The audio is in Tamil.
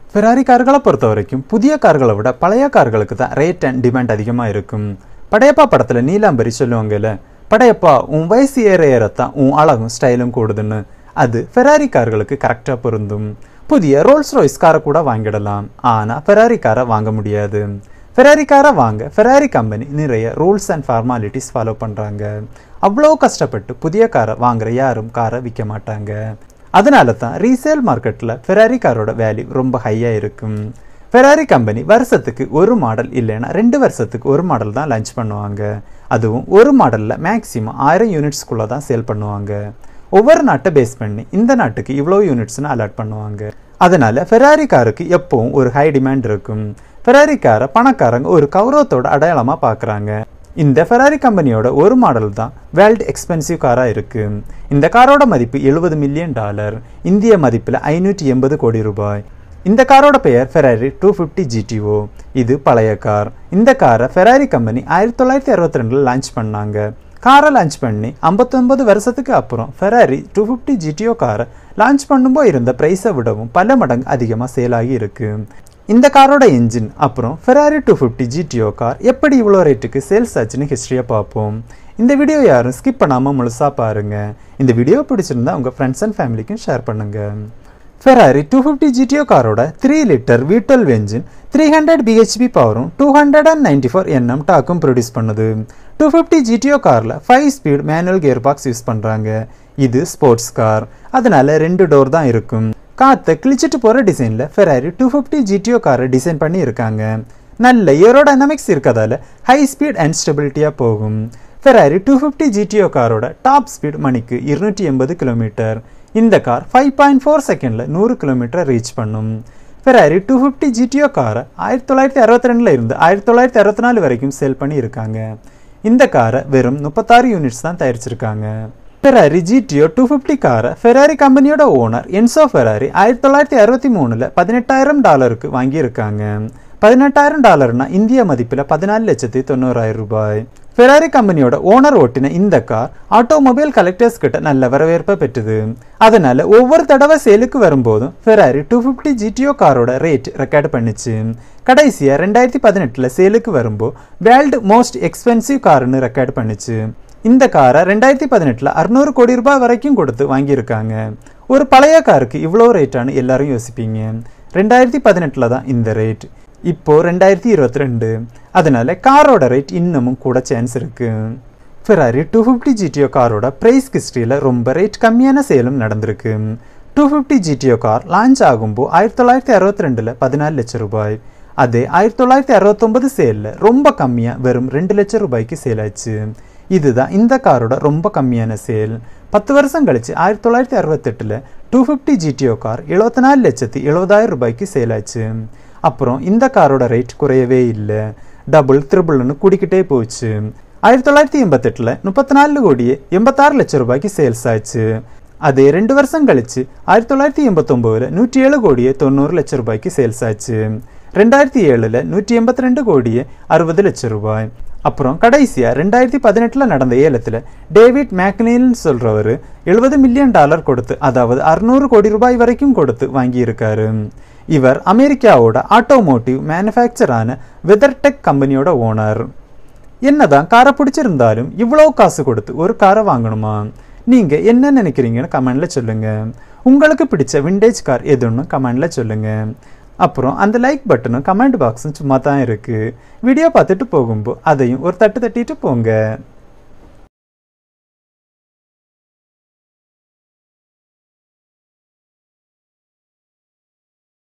ஃபெராரி கார்களை பொறுத்த வரைக்கும் புதிய கார்களை விட பழைய கார்களுக்கு தான் ரேட் அண்ட் டிமாண்ட் அதிகமாக இருக்கும் படையப்பா படத்தில் நீலாம்பரி சொல்லுவாங்கல்ல படையப்பா உன் வயசு ஏற ஏறத்தான் உன் அழகும் ஸ்டைலும் கூடுதுன்னு அது ஃபெராரி கார்களுக்கு கரெக்டாக பொருந்தும் புதிய ரோல்ஸ் ராய்ஸ் காரை கூட வாங்கிடலாம் ஆனால் ஃபெராரி காரை வாங்க முடியாது ஃபெராரி காரை வாங்க ஃபெராரி கம்பெனி நிறைய ரூல்ஸ் அண்ட் ஃபார்மாலிட்டிஸ் ஃபாலோ பண்ணுறாங்க அவ்வளோ கஷ்டப்பட்டு புதிய காரை வாங்குற யாரும் காரை விற்க மாட்டாங்க அதனால தான் ரீசேல் மார்க்கெட்டில் ஃபெராரி காரோட வேல்யூ ரொம்ப ஹையாக இருக்கும் ஃபெராரி கம்பெனி வருஷத்துக்கு ஒரு மாடல் இல்லைன்னா ரெண்டு வருஷத்துக்கு ஒரு மாடல் தான் லான்ச் பண்ணுவாங்க அதுவும் ஒரு மாடலில் மேக்ஸிமம் ஆயிரம் யூனிட்ஸ்குள்ளே தான் சேல் பண்ணுவாங்க ஒவ்வொரு நாட்டை பேஸ் பண்ணி இந்த நாட்டுக்கு இவ்வளோ யூனிட்ஸ்னு அலாட் பண்ணுவாங்க அதனால ஃபெராரி காருக்கு எப்பவும் ஒரு ஹை டிமாண்ட் இருக்கும் ஃபெராரி காரை பணக்காரங்க ஒரு கௌரவத்தோட அடையாளமாக பார்க்குறாங்க இந்த ஃபெராரி கம்பெனியோட ஒரு மாடல் தான் வேர்ல்டு எக்ஸ்பென்சிவ் காராக இருக்கு இந்த காரோட மதிப்பு எழுபது மில்லியன் டாலர் இந்திய மதிப்பில் ஐநூற்றி எண்பது கோடி ரூபாய் இந்த காரோட பெயர் ஃபெராரி டூ ஃபிஃப்டி ஜிடிஓ இது பழைய கார் இந்த காரை ஃபெராரி கம்பெனி ஆயிரத்தி தொள்ளாயிரத்தி அறுபத்தி ரெண்டில் லான்ச் பண்ணாங்க காரை லான்ச் பண்ணி ஐம்பத்தொன்பது வருஷத்துக்கு அப்புறம் ஃபெராரி டூ ஃபிஃப்டி ஜிடிஓ காரை லான்ச் பண்ணும்போது இருந்த ப்ரைஸை விடவும் பல மடங்கு அதிகமாக சேல் ஆகி இருக்கு இந்த காரோட என்ஜின் அப்புறம் Ferrari two fifty GTO car எப்படி இவ்வளோ ரேட்டுக்கு சேல்ஸ் ஆச்சுன்னு ஹிஸ்ட்ரியை பார்ப்போம் இந்த வீடியோ யாரும் ஸ்கிப் பண்ணாமல் முழுசாக பாருங்கள் இந்த வீடியோ பிடிச்சிருந்தா உங்கள் ஃப்ரெண்ட்ஸ் அண்ட் ஃபேமிலிக்கும் ஷேர் பண்ணுங்கள் ஃபெராரி டூ ஃபிஃப்டி ஜிடிஓ காரோட three litre V twelve engine three hundred BHP பவரும் two hundred and ninety four NM டாக்கும் ப்ரொடியூஸ் பண்ணுது டூ ஃபிஃப்டி ஜிடிஓ காரில் five speed manual gear box use பண்ணுறாங்க இது ஸ்போர்ட்ஸ் கார் அதனால ரெண்டு டோர் தான் இருக்கும் காற்றை கிழிச்சிட்டு போகிற டிசைனில் ஃபெராரி டூ ஃபிஃப்டி ஜிடிஓ காரை டிசைன் பண்ணி இருக்காங்க நல்ல ஏரோடைனமிக்ஸ் இருக்கதால ஹை ஸ்பீட் அண்ட் ஸ்டெபிலிட்டியாக போகும் ஃபெராரி டூ ஃபிஃப்டி ஜிடிஓ காரோட டாப் ஸ்பீட் மணிக்கு இருநூற்றி எண்பது கிலோமீட்டர் இந்த கார் ஃபைவ் பாயிண்ட் ஃபோர் செகண்டில் நூறு கிலோமீட்டர் ரீச் பண்ணும் ஃபெராரி டூ ஃபிஃப்டி ஜிடிஓ காரை ஆயிரத்தி தொள்ளாயிரத்தி அறுபத்தி ரெண்டில் இருந்து ஆயிரத்தி தொள்ளாயிரத்தி அறுபத்தி நாலு வரைக்கும் சேல் பண்ணி இருக்காங்க இந்த காரை வெறும் முப்பத்தாறு யூனிட்ஸ் தான் தயாரிச்சிருக்காங்க ஃபெராரி ஜிடிஓ டூ ஃபிஃப்டி காரை ஃபெராரி கம்பெனியோட ஓனர் என்சோ ஃபெராரி ஆயிரத்தி தொள்ளாயிரத்தி அறுபத்தி மூணில் பதினெட்டாயிரம் டாலருக்கு வாங்கியிருக்காங்க பதினெட்டாயிரம் டாலர்னா இந்திய மதிப்பில் பதினாலு லட்சத்தி தொண்ணூறாயிரம் ரூபாய் ஃபெராரி கம்பெனியோட ஓனர் ஓட்டின இந்த கார் ஆட்டோமொபைல் கலெக்டர்ஸ் கிட்ட நல்ல வரவேற்பை பெற்றது அதனால ஒவ்வொரு தடவை சேலுக்கு வரும்போதும் ஃபெராரி டூ ஃபிஃப்டி ஜிடிஓ காரோட ரேட் ரெக்கார்ட் பண்ணிச்சு கடைசியா ரெண்டாயிரத்தி பதினெட்டில் சேலுக்கு வரும்போது வேர்ல்டு மோஸ்ட் எக்ஸ்பென்சிவ் கார்னு ரெக்கார்ட் பண்ணிச்சு இந்த காரை ரெண்டாயிரத்தி பதினெட்டில் அறுநூறு கோடி ரூபாய் வரைக்கும் கொடுத்து வாங்கியிருக்காங்க ஒரு பழைய காருக்கு இவ்வளோ ரேட்டானு எல்லாரும் யோசிப்பீங்க ரெண்டாயிரத்தி பதினெட்டில் தான் இந்த ரேட் இப்போ ரெண்டாயிரத்தி இருபத்தி ரெண்டு அதனால காரோட ரேட் இன்னமும் கூட சான்ஸ் இருக்கு ஃபெராரி டூ ஃபிஃப்டி ஜிடிஓ காரோட ப்ரைஸ் ஹிஸ்ட்ரியில் ரொம்ப ரேட் கம்மியான சேலும் நடந்திருக்கு two fifty GTO car launch ஆகும்போது ஆயிரத்தி தொள்ளாயிரத்தி அறுபத்தி ரெண்டில் பதினாலு லட்சம் ரூபாய் அதே ஆயிரத்தி தொள்ளாயிரத்தி அறுபத்தொம்பது சேலில் ரொம்ப கம்மியாக வெறும் ரெண்டு லட்சம் ரூபாய்க்கு சேல் ஆச்சு இதுதான் இந்த காரோட ரொம்ப கம்மியான சேல் பத்து வருஷம் கழிச்சு ஆயிரத்தி தொள்ளாயிரத்தி அறுபத்தெட்டில் டூ ஃபிஃப்டி ஜிடிஓ கார் எழுபத்தி நாலு லட்சத்தி எழுபதாயிரம் ரூபாய்க்கு சேல் ஆச்சு அப்புறம் இந்த காரோட ரேட் குறையவே இல்லை டபுள் த்ரிபிள்னு கூடிக்கிட்டே போச்சு ஆயிரத்தி தொள்ளாயிரத்தி எண்பத்தெட்டில் முப்பத்தி நாலு கோடியே எண்பத்தாறு லட்சம் ரூபாய்க்கு சேல்ஸ் ஆச்சு அதே ரெண்டு வருஷம் கழிச்சு ஆயிரத்தி தொள்ளாயிரத்தி எண்பத்தொம்போதில் நூற்றி ஏழு கோடியே தொண்ணூறு லட்சம் ரூபாய்க்கு சேல்ஸ் ஆச்சு ரெண்டாயிரத்தி ஏழில் நூற்றி எண்பத்தி ரெண்டு கோடியே அறுபது லட்சம் ரூபாய் அப்புறம் கடைசியாக ரெண்டாயிரத்தி பதினெட்டில் நடந்த ஏலத்தில் டேவிட் மேக்னீல்னு சொல்கிறவர் எழுபது மில்லியன் டாலர் கொடுத்து அதாவது அறுநூறு கோடி ரூபாய் வரைக்கும் கொடுத்து வாங்கியிருக்காரு இவர் அமெரிக்காவோட ஆட்டோமோட்டிவ் மேனுஃபேக்சரான வெதர்டெக் கம்பெனியோட ஓனர் என்னதான் காரை பிடிச்சிருந்தாலும் இவ்வளோ காசு கொடுத்து ஒரு காரை வாங்கணுமா நீங்க என்ன நினைக்கிறீங்கன்னு கமெண்ட்ல சொல்லுங்க உங்களுக்கு பிடிச்ச விண்டேஜ் கார் எதுன்னு கமெண்ட்ல சொல்லுங்க அப்புறம் அந்த லைக் பட்டனும் கமெண்ட் பாக்ஸும் சும்மா தான் இருக்கு வீடியோ பார்த்துட்டு போகும்போது அதையும் ஒரு தட்டு தட்டிட்டு போங்க